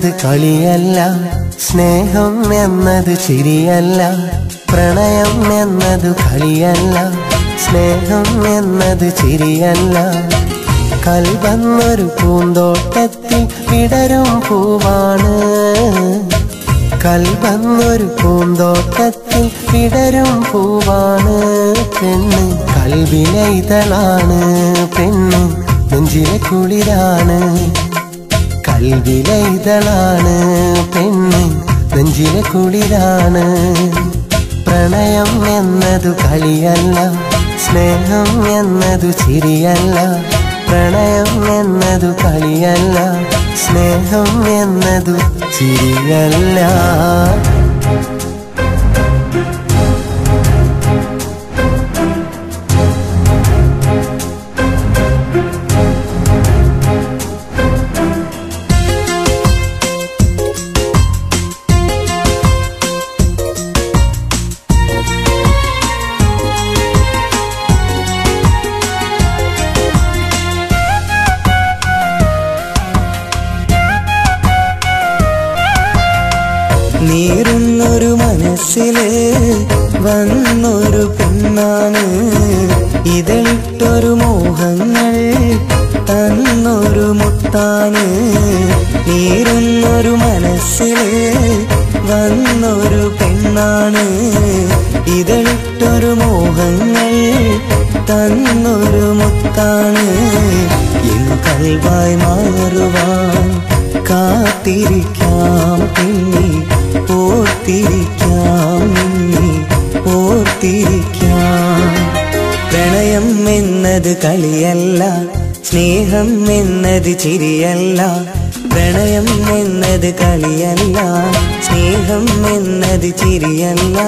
എന്നത് കളിയല്ല സ്നേഹം എന്നത് ചിരിയല്ല പ്രണയം എന്നത് കളിയല്ല സ്നേഹം എന്നത് ചിരിയല്ല കൽവന്നൊരു പൂന്തോട്ടത്തിൽ വിടരും പൂവാണ് കൽവന്നൊരു പൂന്തോട്ടത്തിൽ വിടരും പൂവാണ് പെണ്ണ് കൽവിലെ ഇതളാണ് പെണ്ണ് നെഞ്ചിലെ കുളിരാണ് കൽവിലെ ഇതളാണ് പെണ്ണ് നെഞ്ചിലെ കുളിരാണ് പ്രണയം എന്നതു കളിയല്ല സ്നേഹം എന്നതു ചിരിയല്ല പ്രണയം എന്നതു കളിയല്ല സ്നേഹം എന്നതു ചിരിയല്ല നീറുന്നൊരു മനസ്സില് വന്നൊരു പെണ്ണാണ് ഇതളിട്ടൊരു മോഹങ്ങൾ തന്നൊരു മുത്താണ് നീറുന്നൊരു മനസ്സില് വന്നൊരു പെണ്ണാണ് ഇതളിട്ടൊരു മോഹങ്ങൾ തന്നൊരു മുത്താണ് എൻ കൽവായി മാറുവാൻ കാത്തിരിക്കാം പിന്നി ഓർത്തിരിക്കാം നിന്നി ഓർത്തിരിക്കാം പ്രണയം എന്നത് കളിയല്ല സ്നേഹം എന്നത് ചിരിയല്ല പ്രണയം എന്നത് കളിയല്ല സ്നേഹം എന്നത് ചിരിയല്ല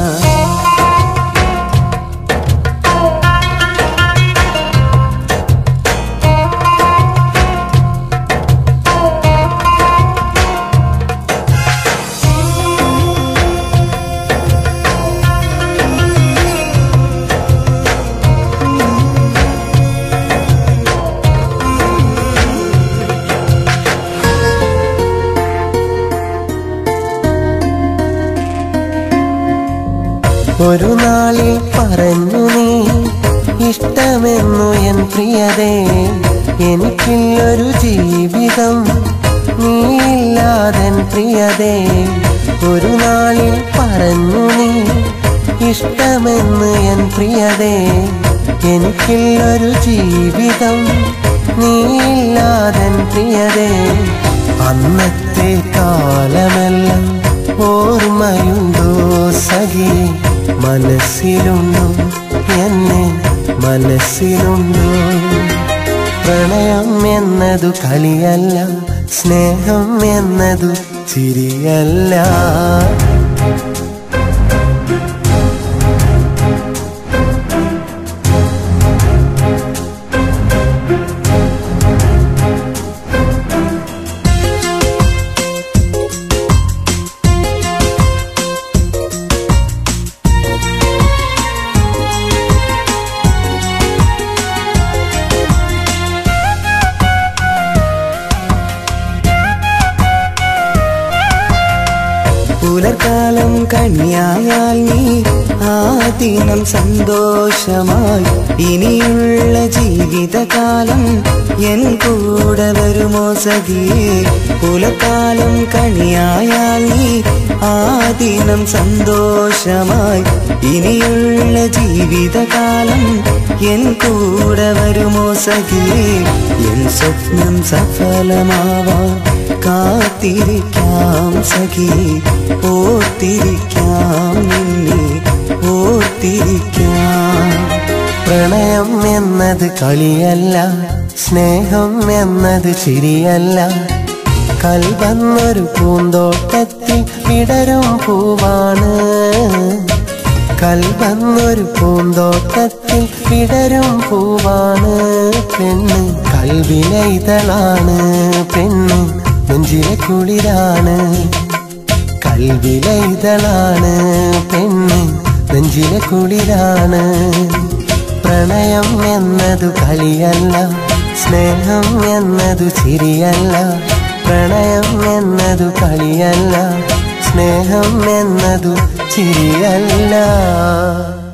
ഒരു നാളിൽ പറഞ്ഞു നീ ഇഷ്ടമെന്നു എൻ പ്രിയതേ എനിക്കില്ലൊരു ജീവിതം നീയില്ലാതൻ പ്രിയതേ ഒരു നാളിൽ പറഞ്ഞു നീ ഇഷ്ടമെന്ന് എൻ പ്രിയതേ എനിക്കില്ലൊരു ജീവിതം നീയില്ലാതൻ പ്രിയതേ അന്നത്തെ കാലമെല്ലാം ഓർമ്മയുണ്ടോ സഖി മനസ്സിലുണ്ടോ എന്നെ മനസ്സിലുണ്ടോ പ്രണയം എന്നതു കളിയല്ല സ്നേഹം എന്നതു ചിരിയല്ല പുലർക്കാലം കണിയായാൽ നീ ആ ദിനം സന്തോഷമായി ഇനിയുള്ള ജീവിതകാലം എൻ കൂടെ വരുമോ സഖിയേ പുലർക്കാലം കണിയായാൽ നീ ആ ദിനം സന്തോഷമായി ഇനിയുള്ള ജീവിതകാലം എൻ കൂടെ വരുമോ സഖിയേ എൻ സ്വപ്നം സഫലമാവാൻ കാത്തിരിക്കാം സഖി ഓർത്തിരിക്കാം നിന്നെ ഓർത്തിരിക്കാം പ്രണയം എന്നത് കളിയല്ല സ്നേഹം എന്നത് ചിരിയല്ല കൽവന്നൊരു പൂന്തോട്ടത്തിൽ വിടരും പൂവാണ് കൽവന്നൊരു പൂന്തോട്ടത്തിൽ വിടരും പൂവാണ് പെണ്ണ് കൽവിലെ ഇതളാണ് പെണ്ണ് നെഞ്ചിലെ കുളിരാണ് കൽവിലെ ഇതളാണ് പെണ്ണ് നെഞ്ചിലെ കുളിരാണ് പ്രണയം എന്നതു കളിയല്ല സ്നേഹം എന്നതു ചിരിയല്ല പ്രണയം എന്നതു കളിയല്ല സ്നേഹം എന്നതു ചിരിയല്ല